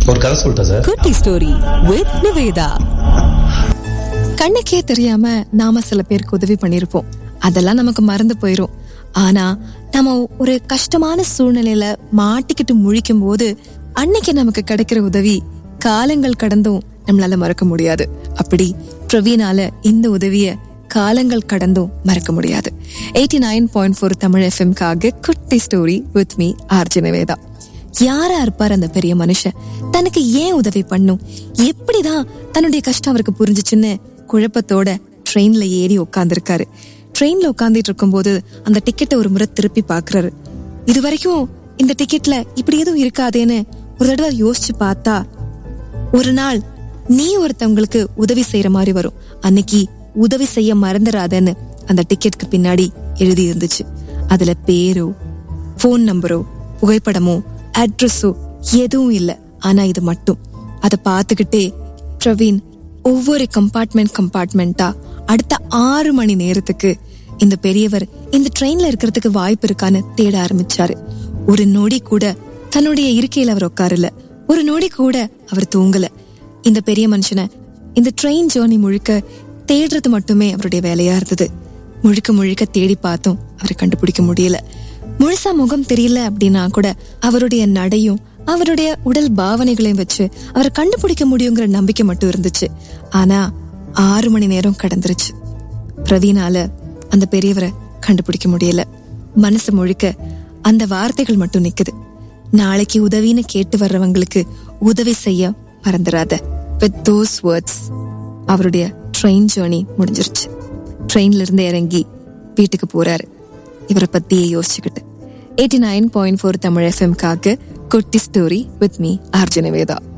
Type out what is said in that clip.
ஒரு கதை சொல்லிட்டா சார் குட்டி ஸ்டோரி வித் நிவேதா கண்ணுக்கே தெரியாம நாம சில பேருக்கு உதவி பண்ணிருப்போம் அதெல்லாம் நமக்கு மறந்து போயிரும் ஆனா நம்ம ஒரு கஷ்டமான சூழ்நிலையில மாட்டிக்கிட்டு முழிக்கும் போது அன்னைக்கு நமக்கு கிடைக்கிற உதவி காலங்கள் கடந்தும் நம்மளால மறக்க முடியாது அப்படி பிரவீனால இந்த உதவிய காலங்கள் கடந்தும் மறக்க முடியாது eighty nine point four Tamil எஃப்எம்காக குட்டி story with me RJ Nivetha யாரா இருப்பார் அந்த பெரிய மனுஷன் தனக்கு ஏன் உதவி பண்ணும் எப்படிதான் தன்னுடைய கஷ்டம் அவருக்கு புரிஞ்சுச்சுன்னு குழப்பத்தோட ட்ரெயின்ல ஏறி உட்காந்துருக்காரு ட்ரெயின்ல உட்காந்துட்டு இருக்கும்போது அந்த டிக்கெட்டை ஒரு முறை திருப்பி பாக்குறாரு இது வரைக்கும் இந்த டிக்கெட்ல இப்படி எதுவும் இருக்காதேன்னு ஒரு தடவை யோசிச்சு பார்த்தா ஒரு நாள் நீ ஒருத்தவங்களுக்கு உதவி செய்யற மாதிரி வரும் அன்னைக்கு உதவி செய்ய மறந்துடாதன்னு அந்த டிக்கெட்டுக்கு பின்னாடி எழுதி இருந்துச்சு அதுல பேரோ ஃபோன் நம்பரோ புகைப்படமோ அட்ரஸோ எதுவும் இல்ல ஆனா இது மட்டும் அதை பார்த்துக்கிட்டே பிரவீன் ஒவ்வொரு கம்பார்ட்மெண்ட் கம்பார்ட்மெண்டா அடுத்த ஆறு மணி நேரத்துக்கு இந்த பெரியவர் இந்த ட்ரெயின்ல இருக்கிறதுக்கு வாய்ப்பு இருக்கான்னு தேட ஆரம்பிச்சாரு ஒரு நொடி கூட தன்னுடைய இருக்கையில அவர் உட்காரல ஒரு நொடி கூட அவர் தூங்கல இந்த பெரிய மனுஷனை இந்த ட்ரெயின் ஜேர்னி முழுக்க தேடுறது மட்டுமே அவருடைய வேலையா இருந்தது முழுக்க முழுக்க தேடி பார்த்தும் அவரை கண்டுபிடிக்க முடியல முழுசா முகம் தெரியல அப்படின்னா கூட அவருடைய நடையும் அவருடைய உடல் பாவனைகளையும் வச்சு அவரை கண்டுபிடிக்க முடியுங்கிற நம்பிக்கை மட்டும் இருந்துச்சு ஆனா ஆறு மணி நேரம் கடந்துருச்சு பிரவீனால அந்த பெரியவரை கண்டுபிடிக்க முடியல மனசு முழுக்க அந்த வார்த்தைகள் மட்டும் நிக்குது நாளைக்கு உதவின்னு கேட்டு வர்றவங்களுக்கு உதவி செய்ய மறந்துடாத வித் தோஸ் வேர்ட்ஸ் அவருடைய ட்ரெயின் ஜேர்னி முடிஞ்சிருச்சு ட்ரெயின்ல இருந்து இறங்கி வீட்டுக்கு போறாரு இவரை பத்தியே யோசிச்சுக்கிட்டு eighty nine point four Tamil எஃப்எம்காக குட்டி story with me Arjuna Veda